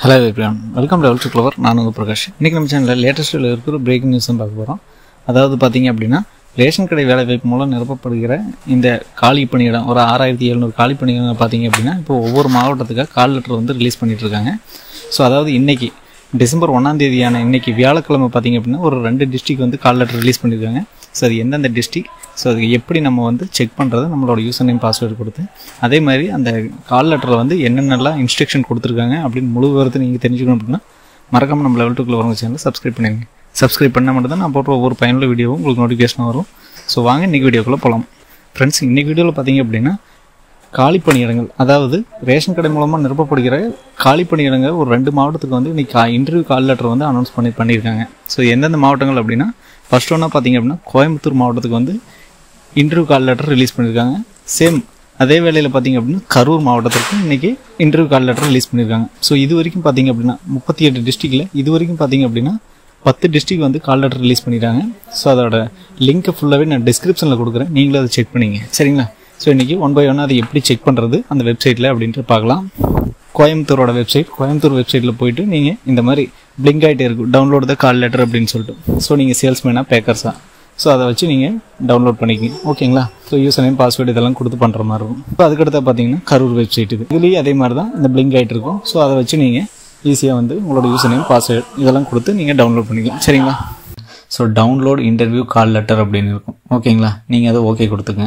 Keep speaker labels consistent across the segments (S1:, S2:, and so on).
S1: hello everyone welcome to எல்ட்ரு clever நான் உங்கள் பிரகாஷ் இன்றைக்கி நம்ம சேனலில் லேட்டஸ்ட்டில் இருக்கிற பிரேக்கிங் நியூஸ் தான் பார்க்க போகிறோம் அதாவது பார்த்தீங்க அப்படின்னா ரேஷன் கடை வேலை வாய்ப்பு மூலம் நிரப்பப்படுகிற இந்த காலி பணியிடம் ஒரு ஆறாயிரத்தி எழுநூறு காலி பணியிடம் பார்த்தீங்க அப்படின்னா இப்போ ஒவ்வொரு மாவட்டத்துக்காக கால் லெட்டர் வந்து ரிலீஸ் பண்ணிட்டு இருக்காங்க ஸோ அதாவது இன்னைக்கு டிசம்பர் ஒன்றாம் தேதியான இன்னைக்கு வியாழக்கிழமை பார்த்தீங்க அப்படின்னா ஒரு ரெண்டு டிஸ்ட்ரிக் வந்து கால் லெட்டர் ரிலீஸ் பண்ணியிருக்காங்க ஸோ அது எந்தெந்த டிஸ்ட்ரிக் ஸோ அது எப்படி நம்ம வந்து செக் பண்ணுறது நம்மளோட யூசர் நேம் பாஸ்வேர்டு கொடுத்து அதே மாதிரி அந்த கால் லெட்டரில் வந்து என்னென்னலாம் இன்ஸ்ட்ரக்ஷன் கொடுத்துருக்காங்க அப்படின்னு முழு விவரத்தை நீங்கள் தெரிஞ்சுக்கணும் அப்படின்னா மறக்காமல் நம்ம லெவல் டூக்கில் வரவங்க சேனல் சப்ஸ்கிரைப் பண்ணிடுங்க சப்ஸ்கிரைப் பண்ணால் மட்டும் தான் நான் போடுற ஒவ்வொரு பயனுள்ள வீடியோவும் உங்களுக்கு நோட்டிஃபிகேஷன் வரும் ஸோ வாங்க இன்றைக்கி வீடியோக்குள்ளே போகலாம் ஃப்ரெண்ட்ஸ் இன்றைக்கி வீடியோவில் பார்த்தீங்க அப்படின்னா காலி பணியிடங்கள் அதாவது ரேஷன் கடை மூலமாக நிரப்பப்படுகிற காலி பணியிடங்கள் ஒரு ரெண்டு மாவட்டத்துக்கு வந்து இன்னைக்கு இன்டர்வியூ கால் லெட்டர் வந்து அனௌன்ஸ் பண்ணி பண்ணியிருக்காங்க ஸோ எந்தெந்த மாவட்டங்கள் அப்படின்னா ஃபர்ஸ்ட் ஒன்றா பார்த்தீங்க அப்படின்னா கோயம்புத்தூர் மாவட்டத்துக்கு வந்து இன்டர்வியூ கால் லெட்டர் ரிலீஸ் பண்ணியிருக்காங்க சேம் அதே வேளையில் பார்த்தீங்க அப்படின்னா கரூர் மாவட்டத்திற்கு இன்றைக்கி இன்டர்வியூ கால் லெட்டர் ரிலீஸ் பண்ணியிருக்காங்க ஸோ இது வரைக்கும் பார்த்தீங்க அப்படின்னா முப்பத்தி எட்டு டிஸ்ட்ரிக்டில் இது வரைக்கும் பார்த்தீங்க அப்படின்னா பத்து டிஸ்ட்ரிக் வந்து கால் லெட்டர் ரிலீஸ் பண்ணிட்டாங்க ஸோ அதோட லிங்க்கை ஃபுல்லாகவே நான் டிஸ்கிரிப்ஷனில் கொடுக்குறேன் நீங்களும் அதை செக் பண்ணிங்க சரிங்களா ஸோ இன்றைக்கி ஒன் பை ஒன் அதை எப்படி செக் பண்ணுறது அந்த வெப்சைட்டில் அப்படின்ட்டு பார்க்கலாம் கோயம்புத்தூரோட வெப்சைட் கோயம்புத்தூர் வெப்சைட்டில் போயிட்டு நீங்கள் இந்த மாதிரி பிளிங்க் ஆகிட்டே இருக்கும் டவுன்லோட் த கால் லெட்டர் அப்படின்னு சொல்லிட்டு ஸோ நீங்கள் சேல்ஸ்மேனாக பேக்கர்ஸாக ஸோ அதை வச்சு நீங்கள் டவுன்லோட் பண்ணிக்கிங்க ஓகேங்களா ஸோ யூசர் நேம் பாஸ்வேர்டு இதெல்லாம் கொடுத்து பண்ணுற மாதிரி இருக்கும் இப்போ அதுக்கடுத்து பார்த்தீங்கன்னா கரூர் வெப்சைட் இது இதுலேயும் அதே மாதிரி தான் இந்த பிளிங்க் ஆகிட்டு இருக்கும் ஸோ அதை வச்சு நீங்கள் ஈஸியாக வந்து உங்களோட யூசர் நேம் பாஸ்வேர்டு இதெல்லாம் கொடுத்து நீங்கள் டவுன்லோட் பண்ணிக்கலாம் சரிங்களா so download interview call letter அப்படின்னு இருக்கும் ஓகேங்களா நீங்கள் அதை ஓகே கொடுத்துங்க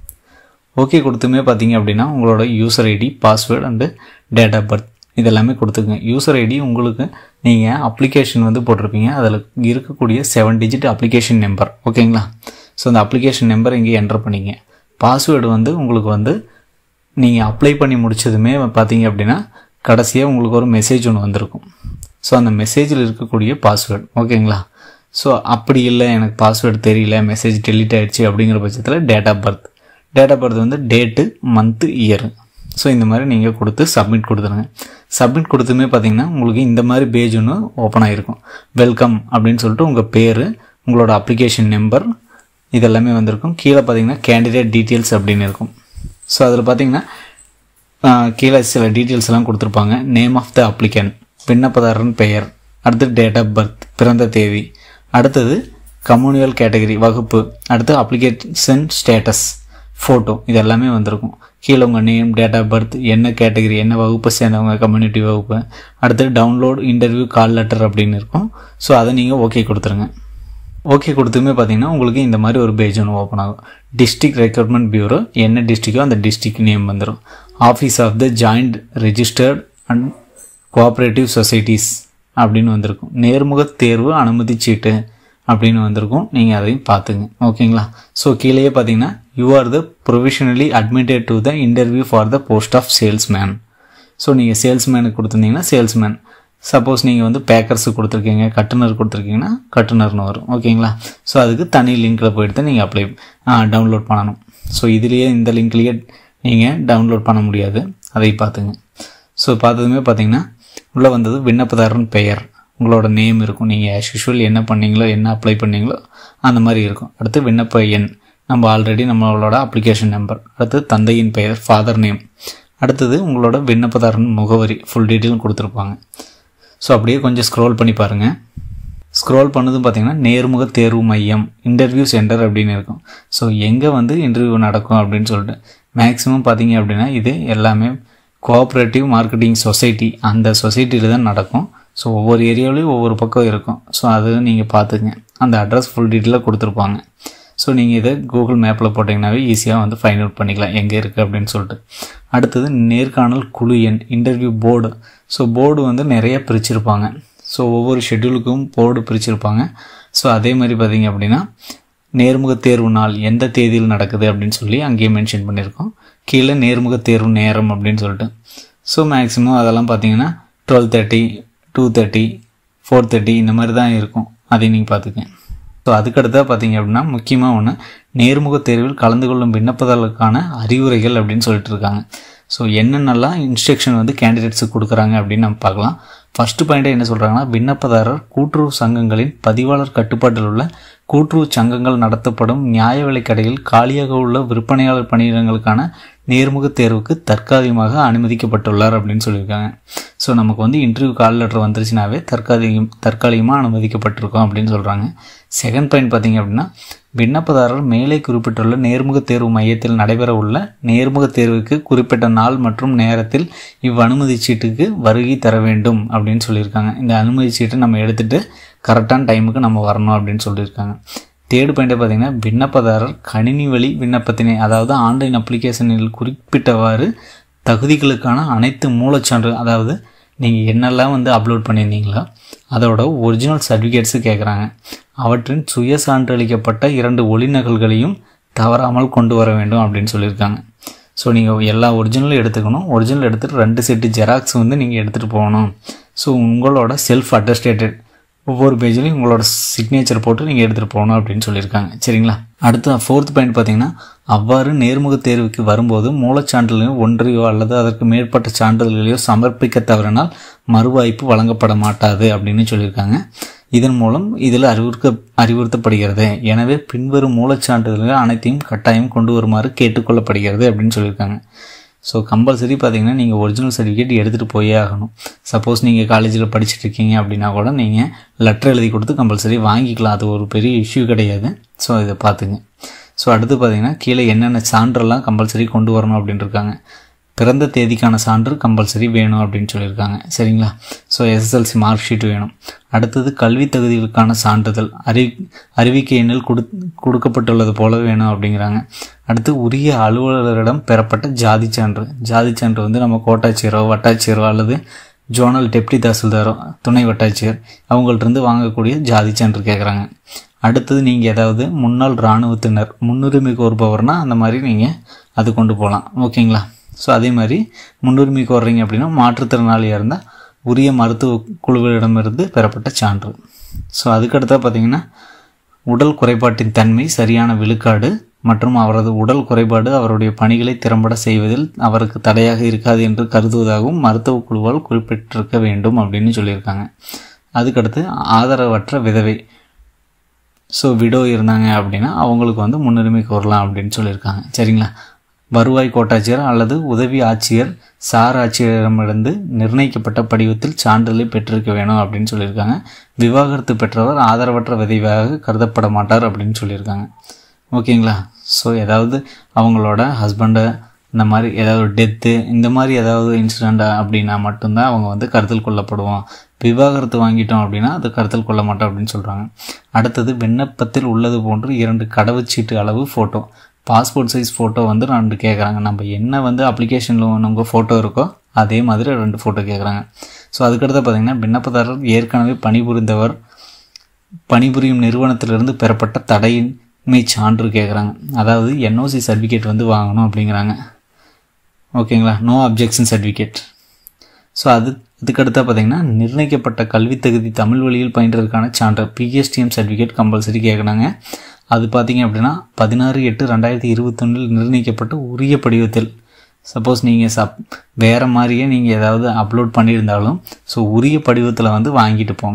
S1: ஓகே கொடுத்துமே பார்த்தீங்க அப்படின்னா உங்களோட user ID password and date of birth இதெல்லாமே கொடுத்துக்குங்க யூசர் ஐடி உங்களுக்கு நீங்கள் அப்ளிகேஷன் வந்து போட்டிருப்பீங்க அதில் இருக்கக்கூடிய செவன் டிஜிட் அப்ளிகேஷன் நம்பர் ஓகேங்களா ஸோ அந்த அப்ளிகேஷன் நம்பர் இங்கே என்டர் பண்ணிங்க பாஸ்வேர்டு வந்து உங்களுக்கு வந்து நீங்கள் அப்ளை பண்ணி முடிச்சதுமே பார்த்தீங்க அப்படின்னா கடைசியாக உங்களுக்கு ஒரு மெசேஜ் ஒன்று வந்திருக்கும் ஸோ அந்த மெசேஜில் இருக்கக்கூடிய பாஸ்வேர்டு ஓகேங்களா ஸோ அப்படி இல்லை எனக்கு பாஸ்வேர்டு தெரியல மெசேஜ் டெலிட் ஆகிடுச்சு அப்படிங்கிற பட்சத்தில் date of birth date of birth வந்து டேட்டு மந்த்து இயர் ஸோ இந்த மாதிரி நீங்கள் கொடுத்து சப்மிட் கொடுத்துருங்க சப்மிட் கொடுத்துமே பார்த்தீங்கன்னா உங்களுக்கு இந்த மாதிரி பேஜ் ஒன்று ஓப்பன் ஆகிருக்கும் வெல்கம் அப்படின்னு சொல்லிட்டு உங்கள் பேர் உங்களோட அப்ளிகேஷன் நம்பர் இதெல்லாமே வந்திருக்கும் கீழே பார்த்தீங்கன்னா கேண்டிடேட் டீட்டெயில்ஸ் அப்படின்னு இருக்கும் ஸோ அதில் பார்த்தீங்கன்னா கீழே சில டீட்டெயில்ஸ் எல்லாம் கொடுத்துருப்பாங்க நேம் ஆஃப் த அப்ளிகன் விண்ணப்பதாரன் பெயர் அடுத்து டேட் ஆஃப் பர்த் பிறந்த தேதி அடுத்தது கம்யூனியல் கேட்டகரி வகுப்பு அடுத்து அப்ளிகேஷன் ஸ்டேட்டஸ் ஃபோட்டோ இது எல்லாமே வந்திருக்கும் கீழே உங்கள் நேம் டேட் ஆஃப் பர்த் என்ன கேட்டகரி என்ன வகுப்பை சேர்ந்தவங்க கம்யூனிட்டி வகுப்பு அடுத்து டவுன்லோட் இன்டர்வியூ கால் லெட்டர் அப்படின்னு இருக்கும் ஸோ அதை நீங்கள் ஓகே கொடுத்துருங்க ஓகே கொடுத்துமே பார்த்தீங்கன்னா உங்களுக்கு இந்த மாதிரி ஒரு பேஜ் ஒன்று ஓப்பன் ஆகும் டிஸ்ட்ரிக்ட் ரெக்ரூட்மெண்ட் பியூரோ என்ன டிஸ்ட்ரிக்கோ அந்த டிஸ்ட்ரிக்ட் நேம் வந்துடும் office of the joint registered and cooperative societies அப்படின்னு வந்திருக்கும் நேர்முக தேர்வு அனுமதி சீட்டு அப்படின்னு வந்திருக்கும் நீங்கள் அதையும் பார்த்துங்க ஓகேங்களா ஸோ கீழேயே பார்த்தீங்கன்னா you are the provisionally admitted to the interview for the post of salesman so நீங்கள் சேல்ஸ்மேனுக்கு கொடுத்துருந்தீங்கன்னா சேல்ஸ்மேன் சப்போஸ் நீங்கள் வந்து பேக்கர்ஸுக்கு கொடுத்துருக்கீங்க கட்டுனர் கொடுத்துருக்கீங்கன்னா கட்டுனர்னு வரும் ஓகேங்களா ஸோ அதுக்கு தனி லிங்க்கில் போயிட்டு தான் நீங்கள் அப்ளை டவுன்லோட் பண்ணணும் ஸோ இதுலேயே இந்த லிங்க்லேயே நீங்கள் டவுன்லோட் பண்ண முடியாது அதை பார்த்துங்க ஸோ பார்த்ததுமே பார்த்தீங்கன்னா உள்ளே வந்தது விண்ணப்பதாரன் பெயர் உங்களோட நேம் இருக்கும் நீங்கள் ஆஸ் யூஷுவல் என்ன பண்ணீங்களோ என்ன அப்ளை பண்ணீங்களோ அந்த மாதிரி இருக்கும் அடுத்து விண்ணப்ப எண் நம்ம ஆல்ரெடி நம்மளோட அப்ளிகேஷன் நம்பர் அடுத்து தந்தையின் பெயர் ஃபாதர் நேம் அடுத்தது உங்களோட விண்ணப்பதாரன் முகவரி ஃபுல் டீட்டெயிலும் கொடுத்துருப்பாங்க ஸோ அப்படியே கொஞ்சம் ஸ்க்ரோல் பண்ணி பாருங்கள் ஸ்க்ரோல் பண்ணதும் பார்த்தீங்கன்னா நேர்முக தேர்வு மையம் இன்டர்வியூ சென்டர் அப்படின்னு இருக்கும் ஸோ எங்கே வந்து இன்டர்வியூ நடக்கும் அப்படின்னு சொல்லிட்டு மேக்ஸிமம் பார்த்தீங்க அப்படின்னா இது எல்லாமே கோஆப்ரேட்டிவ் மார்க்கெட்டிங் சொசைட்டி அந்த சொசைட்டியில் தான் நடக்கும் ஸோ ஒவ்வொரு ஏரியாவிலையும் ஒவ்வொரு பக்கம் இருக்கும் ஸோ அது நீங்கள் பார்த்துங்க அந்த அட்ரஸ் ஃபுல் டீட்டெயிலாக கொடுத்துருப்பாங்க ஸோ நீங்கள் இதை கூகுள் மேப்பில் போட்டிங்கனாவே ஈஸியாக வந்து ஃபைண்ட் அவுட் பண்ணிக்கலாம் எங்கே இருக்குது அப்படின்னு சொல்லிட்டு அடுத்தது நேர்காணல் குழு எண் இன்டர்வியூ போர்டு ஸோ போர்டு வந்து நிறைய பிரிச்சிருப்பாங்க ஸோ ஒவ்வொரு ஷெட்யூலுக்கும் போர்டு பிரிச்சிருப்பாங்க ஸோ அதே மாதிரி பார்த்தீங்க அப்படின்னா நேர்முக தேர்வு நாள் எந்த தேதியில் நடக்குது அப்படின்னு சொல்லி அங்கேயே மென்ஷன் பண்ணியிருக்கோம் கீழே நேர்முக தேர்வு நேரம் அப்படின்னு சொல்லிட்டு ஸோ மேக்ஸிமம் அதெல்லாம் பார்த்தீங்கன்னா twelve thirty two thirty four thirty இந்த மாதிரி தான் இருக்கும் அதையும் நீங்கள் பார்த்துக்கங்க ஸோ அதுக்கடுத்தா பார்த்தீங்க அப்படின்னா முக்கியமாக ஒன்று நேர்முக தேர்வில் கலந்து கொள்ளும் விண்ணப்பதாரர்களுக்கான அறிவுரைகள் அப்படின்னு சொல்லிட்டு இருக்காங்க ஸோ என்னென்னலாம் இன்ஸ்ட்ரக்ஷன் வந்து கேண்டிடேட்ஸுக்கு கொடுக்குறாங்க அப்படின்னு நம்ம பார்க்கலாம் ஃபஸ்ட்டு பாயிண்ட்டை என்ன சொல்கிறாங்கன்னா விண்ணப்பதாரர் கூட்டுறவு சங்கங்களின் பதிவாளர் கட்டுப்பாட்டில் உள்ள கூட்டுறவு சங்கங்கள் நடத்தப்படும் நியாய விலைக் கடையில் காலியாக உள்ள விற்பனையாளர் பணியிடங்களுக்கான நேர்முக தேர்வுக்கு தற்காலிகமாக அனுமதிக்கப்பட்டுள்ளார் அப்படின்னு சொல்லியிருக்காங்க ஸோ நமக்கு வந்து இன்டர்வியூ கால் லெட்டர் வந்துருச்சுனாவே தற்காலிகம் தற்காலிகமாக அனுமதிக்கப்பட்டிருக்கோம் அப்படின்னு சொல்கிறாங்க செகண்ட் பாயிண்ட் பார்த்தீங்க அப்படின்னா விண்ணப்பதாரர் மேலே குறிப்பிட்டுள்ள நேர்முக தேர்வு மையத்தில் நடைபெற உள்ள நேர்முக தேர்வுக்கு குறிப்பிட்ட நாள் மற்றும் நேரத்தில் இவ்வனுமதி சீட்டுக்கு வருகை தர வேண்டும் அப்படின்னு சொல்லியிருக்காங்க இந்த அனுமதி சீட்டை நம்ம எடுத்துகிட்டு கரெக்டான டைமுக்கு நம்ம வரணும் அப்படின்னு சொல்லியிருக்காங்க தேர்டு பாயிண்ட்டை பார்த்தீங்கன்னா விண்ணப்பதாரர் கணினி வழி விண்ணப்பத்தினை அதாவது ஆன்லைன் அப்ளிகேஷனில் குறிப்பிட்டவாறு தகுதிகளுக்கான அனைத்து மூலச்சான்று அதாவது நீங்கள் என்னெல்லாம் வந்து அப்லோட் பண்ணியிருந்தீங்களோ அதோட ஒரிஜினல் சர்டிஃபிகேட்ஸு கேட்குறாங்க அவற்றின் சுய சான்றளிக்கப்பட்ட இரண்டு ஒளிநகல்களையும் தவறாமல் கொண்டு வர வேண்டும் அப்படின்னு சொல்லியிருக்காங்க ஸோ நீங்கள் எல்லா ஒரிஜினலும் எடுத்துக்கணும் ஒரிஜினல் எடுத்துகிட்டு ரெண்டு செட்டு ஜெராக்ஸ் வந்து நீங்கள் எடுத்துகிட்டு போகணும் ஸோ உங்களோட செல்ஃப் அட்டஸ்டேட்டட் ஒவ்வொரு பேஜ்லையும் உங்களோட சிக்னேச்சர் போட்டு நீங்கள் எடுத்துகிட்டு போகணும் அப்படின்னு சொல்லியிருக்காங்க சரிங்களா அடுத்த ஃபோர்த் பாயிண்ட் பார்த்தீங்கன்னா அவ்வாறு நேர்முக தேர்வுக்கு வரும்போது மூலச்சான்றிதழையும் ஒன்றையோ அல்லது அதற்கு மேற்பட்ட சான்றிதழ்களையோ சமர்ப்பிக்க தவறினால் மறுவாய்ப்பு வழங்கப்பட மாட்டாது அப்படின்னு சொல்லியிருக்காங்க இதன் மூலம் இதில் அறிவுறுக்க அறிவுறுத்தப்படுகிறது எனவே பின்வரும் மூலச்சான்றிதழ்கள் அனைத்தையும் கட்டாயம் கொண்டு வருமாறு கேட்டுக்கொள்ளப்படுகிறது அப்படின்னு சொல்லியிருக்காங்க ஸோ கம்பல்சரி பார்த்தீங்கன்னா நீங்கள் ஒரிஜினல் சர்டிஃபிகேட் எடுத்துகிட்டு போயே ஆகணும் சப்போஸ் நீங்கள் காலேஜில் படிச்சுட்டு இருக்கீங்க அப்படின்னா கூட நீங்கள் லெட்டர் எழுதி கொடுத்து கம்பல்சரி வாங்கிக்கலாம் அது ஒரு பெரிய இஷ்யூ கிடையாது ஸோ இதை பார்த்துங்க ஸோ அடுத்து பார்த்தீங்கன்னா கீழே என்னென்ன சான்றெல்லாம் கம்பல்சரி கொண்டு வரணும் அப்படின்னு இருக்காங்க பிறந்த தேதிக்கான சான்று கம்பல்சரி வேணும் அப்படின்னு சொல்லியிருக்காங்க சரிங்களா ஸோ எஸ்எஸ்எல்சி மார்க் ஷீட் வேணும் அடுத்தது கல்வி தகுதிகளுக்கான சான்றிதழ் அறி அறிவிக்கை எண்ணில் கொடு கொடுக்கப்பட்டுள்ளது போல வேணும் அப்படிங்கிறாங்க அடுத்து உரிய அலுவலரிடம் பெறப்பட்ட ஜாதி சான்று ஜாதி சான்று வந்து நம்ம கோட்டாட்சியரோ வட்டாட்சியரோ அல்லது ஜோனல் டெப்டி தாசில்தாரோ துணை வட்டாட்சியர் அவங்கள்ட்ட வாங்கக்கூடிய ஜாதி சான்று கேட்குறாங்க அடுத்தது நீங்கள் ஏதாவது முன்னாள் இராணுவத்தினர் முன்னுரிமை கோருபவர்னால் அந்த மாதிரி நீங்கள் அது கொண்டு போகலாம் ஓகேங்களா ஸோ அதே மாதிரி முன்னுரிமை கோர்றீங்க அப்படின்னா மாற்றுத்திறனாளியாக இருந்தால் உரிய மருத்துவ குழுவிடமிருந்து பெறப்பட்ட சான்று ஸோ அதுக்கடுத்தா பார்த்தீங்கன்னா உடல் குறைபாட்டின் தன்மை சரியான விழுக்காடு மற்றும் அவரது உடல் குறைபாடு அவருடைய பணிகளை திறம்பட செய்வதில் அவருக்கு தடையாக இருக்காது என்று கருதுவதாகவும் மருத்துவ குழுவால் குறிப்பிட்டிருக்க வேண்டும் அப்படின்னு சொல்லியிருக்காங்க அதுக்கடுத்து ஆதரவற்ற விதவை ஸோ விடோ இருந்தாங்க அப்படின்னா அவங்களுக்கு வந்து முன்னுரிமை கோரலாம் அப்படின்னு சொல்லியிருக்காங்க சரிங்களா வருவாய் கோட்டாட்சியர் அல்லது உதவி ஆட்சியர் சார் ஆட்சியரிடமிருந்து நிர்ணயிக்கப்பட்ட படிவத்தில் சான்றிதழை பெற்றிருக்க வேணும் அப்படின்னு சொல்லியிருக்காங்க விவாகரத்து பெற்றவர் ஆதரவற்ற விதைவாக கருதப்பட மாட்டார் அப்படின்னு சொல்லியிருக்காங்க ஓகேங்களா ஸோ ஏதாவது அவங்களோட ஹஸ்பண்டை இந்த மாதிரி ஏதாவது டெத்து இந்த மாதிரி ஏதாவது இன்சிடெண்ட் அப்படின்னா மட்டும்தான் அவங்க வந்து கருத்தில் கொள்ளப்படுவோம் விவாகரத்து வாங்கிட்டோம் அப்படின்னா அது கருத்தில் கொள்ள மாட்டோம் அப்படின்னு சொல்கிறாங்க அடுத்தது விண்ணப்பத்தில் உள்ளது போன்று இரண்டு கடவுச்சீட்டு அளவு ஃபோட்டோ பாஸ்போர்ட் சைஸ் ஃபோட்டோ வந்து ரெண்டு கேட்குறாங்க நம்ம என்ன வந்து அப்ளிகேஷனில் உங்கள் ஃபோட்டோ இருக்கோ அதே மாதிரி ரெண்டு ஃபோட்டோ கேட்குறாங்க ஸோ அதுக்கடுத்து பார்த்திங்கன்னா விண்ணப்பதாரர் ஏற்கனவே பணிபுரிந்தவர் பணிபுரியும் நிறுவனத்திலிருந்து பெறப்பட்ட தடையின்மை சான்று கேட்குறாங்க அதாவது என்ஓசி சர்டிஃபிகேட் வந்து வாங்கணும் அப்படிங்கிறாங்க ஓகேங்களா நோ அப்ஜெக்ஷன் சர்டிஃபிகேட் ஸோ அது அதுக்கடுத்தா பார்த்தீங்கன்னா நிர்ணயிக்கப்பட்ட கல்வி தகுதி தமிழ் வழியில் பயின்றதுக்கான சான்று பிஎஸ்டிஎம் சர்டிஃபிகேட் கம்பல்சரி கேட்குறாங்க அது பார்த்தீங்க அப்படின்னா பதினாறு எட்டு ரெண்டாயிரத்தி இருபத்தொன்னில் நிர்ணயிக்கப்பட்ட உரிய படிவத்தில் சப்போஸ் நீங்கள் சப் வேறு மாதிரியே நீங்கள் ஏதாவது அப்லோட் பண்ணியிருந்தாலும் ஸோ உரிய படிவத்தில் வந்து வாங்கிட்டு போங்க